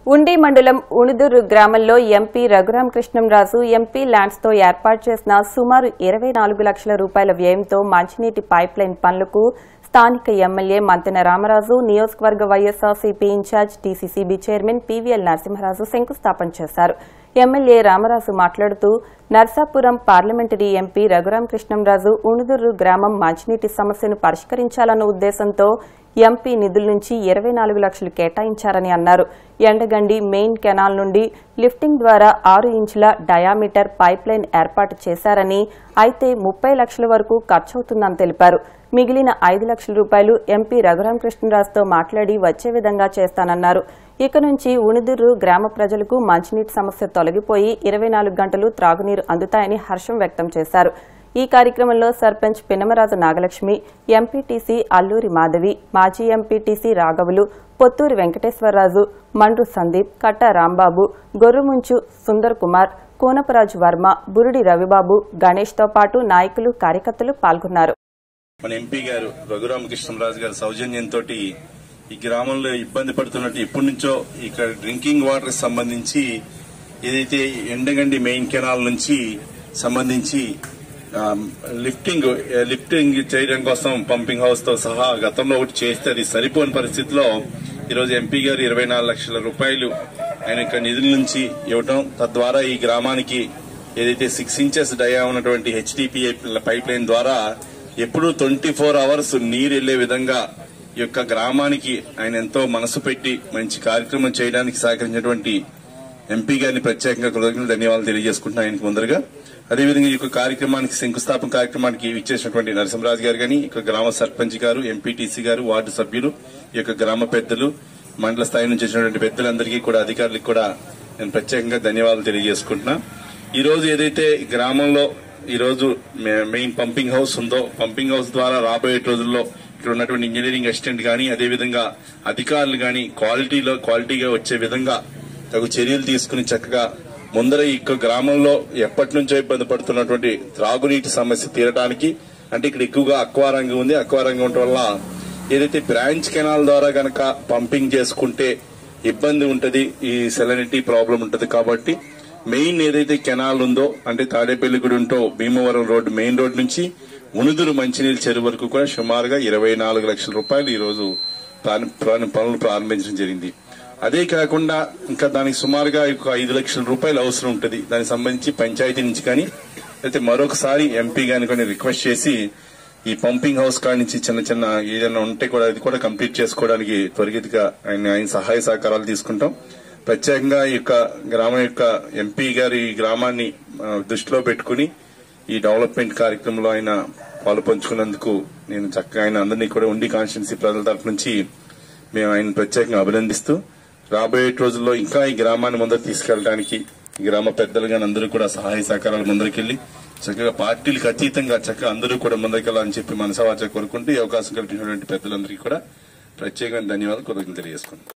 ఉండి మండలం ఉణుదురు గ్రామంలో MP Raghurama Krishnamraju MP lands తో ఏర్పాటు చేసిన సుమారు ఇరవై నాలుగు లక్షల రూపాయల వ్యయంతో మంచినీటి పైప్ లైన్ పనులకు స్థానిక ఎమ్మెల్యే మంతెన రామరాజు నియోజకవర్గ YSRCP incharge TCCB chairman PVL Narasimharaju శంకుస్థాపన చేశారు ఎమ్మెల్యే రామరాజు మాట్లాడుతూ నర్సాపురం పార్లమెంటరీ ఎంపీ రఘురామ కృష్ణంరాజు ఉణుదురు గ్రామం మంచినీటి సమస్యను పరిష్కరించాలన్న ఉద్దేశంతో ఎంపీ నిధుల నుంచి ఇరవై నాలుగు లక్షలు కేటాయించారని అన్నారు ఎండగండి మెయిన్ కెనాల్ నుండి లిఫ్టింగ్ ద్వారా ఆరు ఇంచుల డయామీటర్ పైప్ లైన్ ఏర్పాటు చేశారని అయితే ముప్పై లక్షల వరకు ఖర్చవుతుందని తెలిపారు మిగిలిన ఐదు లక్షల రూపాయలు ఎంపీ రఘురామ కృష్ణరాజుతో మాట్లాడి వచ్చే విధంగా చేస్తానన్నారు ఇక నుంచి ఉణిదురు గ్రామ ప్రజలకు మంచినీటి సమస్య తొలగిపోయి ఇరవై నాలుగు గంటలు త్రాగునీరు అందుతాయని హర్షం వ్యక్తం చేశారు ఈ కార్యక్రమంలో సర్పంచ్ పిన్నమరాజు నాగలక్ష్మి ఎంపీటీసీ అల్లూరి మాధవి మాజీ ఎంపీటీసీ రాఘవులు పొత్తూరి వెంకటేశ్వరరాజు మండ్రు సందీప్ కట్ట రాంబాబు గొర్రుముంచు సుందర్ కుమార్ కోనపరాజు వర్మ బురుడి రవిబాబు గణేష్తో పాటు నాయకులు కార్యకర్తలు పాల్గొన్నారు మన ఎంపీ గారు రఘురామకృష్ణరాజు గారి సౌజన్యంతో ఈ గ్రామంలో ఇబ్బంది పడుతున్నట్టు ఎప్పటి నుంచో ఇక్కడ డ్రింకింగ్ వాటర్ సంబంధించి ఏదైతే ఎండగండి మెయిన్ కెనాల్ నుంచి సంబంధించి ఆ, లిఫ్టింగ్ ఏ, లిఫ్టింగ్ చేయడం కోసం పంపింగ్ హౌస్ తో సహా గతంలో ఒకటి చేస్తే అది సరిపోని పరిస్థితిలో ఈరోజు ఎంపీ గారు ఇరవై నాలుగు లక్షల రూపాయలు ఆయన ఇక్కడ నిధుల నుంచి ఇవ్వటం తద్వారా ఈ గ్రామానికి ఏదైతే సిక్స్ ఇంచెస్ డయా ఉన్నటువంటి హెచ్డిపిఐ పైప్ లైన్ ద్వారా ఎప్పుడూ ట్వంటీ ఫోర్ అవర్స్ నీరు వెళ్లే విధంగా ఈ యొక్క గ్రామానికి ఆయన ఎంతో మనసు పెట్టి మంచి కార్యక్రమం చేయడానికి సహకరించినటువంటి ఎంపీ గారిని ప్రత్యేకంగా కృతజ్ఞతలు ధన్యవాదాలు తెలియజేసుకుంటున్నాను ఆయనకు ముందరగా అదేవిధంగా ఈ యొక్క కార్యక్రమానికి శంకుస్థాపన కార్యక్రమానికి ఇచ్చేసినటువంటి నరసింహరాజు గారు గాని ఇక్కడ గ్రామ సర్పంచ్ గారు ఎంపీటీసీ గారు వార్డు సభ్యులు ఈ యొక్క గ్రామ పెద్దలు మండల స్థాయి నుంచి వచ్చినటువంటి పెద్దలందరికీ కూడా అధికారులకు కూడా నేను ప్రత్యేకంగా ధన్యవాదాలు తెలియజేసుకుంటున్నా ఈ రోజు ఏదైతే గ్రామంలో ఈ రోజు మే- మెయిన్ పంపింగ్ హౌస్ ఉందో పంపింగ్ హౌస్ ద్వారా రాబోయే రోజుల్లో ఇక్కడ ఉన్నటువంటి ఇంజనీరింగ్ అసిస్టెంట్ గాని అదేవిధంగా అధికారులు గాని క్వాలిటీలో క్వాలిటీగా వచ్చే విధంగా తగు చర్యలు తీసుకుని చక్కగా ముందర ఈ యొక్క గ్రామంలో ఎప్పటి నుంచో ఇబ్బంది పడుతున్నటువంటి త్రాగునీటి సమస్య తీరడానికి అంటే ఇక్కడ ఎక్కువగా అక్వా రంగం ఉంది అక్వా రంగం ఉండటం వల్ల ఏదైతే బ్రాంచ్ కెనాల్ ద్వారా గనక పంపింగ్ చేసుకుంటే ఇబ్బంది ఉంటది ఈ సెలనిటీ ప్రాబ్లం ఉంటది కాబట్టి మెయిన్ ఏదైతే కెనాల్ ఉందో అంటే తాడేపల్లిగూడి ఉంటో భీమవరం రోడ్ మెయిన్ రోడ్ నుంచి ఉనుదురు మంచినీళ్ళ చెరువు వరకు కూడా సుమారుగా ఇరవై నాలుగు లక్షల రూపాయలు ఈ రోజు ప్రారం- ప్రారం- పనులు ప్రారంభించడం జరిగింది అదే కాకుండా ఇంకా దానికి సుమారుగా ఒక ఐదు లక్షల రూపాయలు అవసరం ఉంటుంది దానికి సంబంధించి పంచాయతీ నుంచి కానీ అయితే మరొకసారి ఎంపీ గాని కొన్ని రిక్వెస్ట్ చేసి ఈ పంపింగ్ హౌస్ కాడ నుంచి చిన్న చిన్న ఏదైనా ఉంటే కూడా అది కూడా కంప్లీట్ చేసుకోవడానికి త్వరితగా ఆయన ఆయన సహాయ సహకారాలు తీసుకుంటాం ప్రత్యేకంగా ఈ యొక్క గ్రామం యొక్క ఎంపీ గారి ఈ గ్రామాన్ని ఆ, దృష్టిలో పెట్టుకుని ఈ డెవలప్మెంట్ కార్యక్రమంలో ఆయన పాలు పంచుకున్నందుకు నేను చక్కగా ఆయన అందరినీ కూడా ఉండి కాన్స్టిట్యున్సీ ప్రజల తరఫు నుంచి మేము ఆయన ప్రత్యేకంగా అభినందిస్తూ రాబోయే రోజుల్లో ఇంకా ఈ గ్రామాన్ని ముందరు తీసుకెళ్ళడానికి ఈ గ్రామ పెద్దలు కానీ అందరూ కూడా సహాయ సహకారాలు ముందరికెళ్లి చక్కగా పార్టీలకు అతీతంగా చక్కగా అందరూ కూడా ముందరికెళ్ళాలని చెప్పి మనసవాచ కోరుకుంటూ ఈ అవకాశం కల్పించినటువంటి పెద్దలందరికీ కూడా ప్రత్యేకంగా ధన్యవాదాలు కృతజ్ఞతలు తెలియజేసుకుంటాం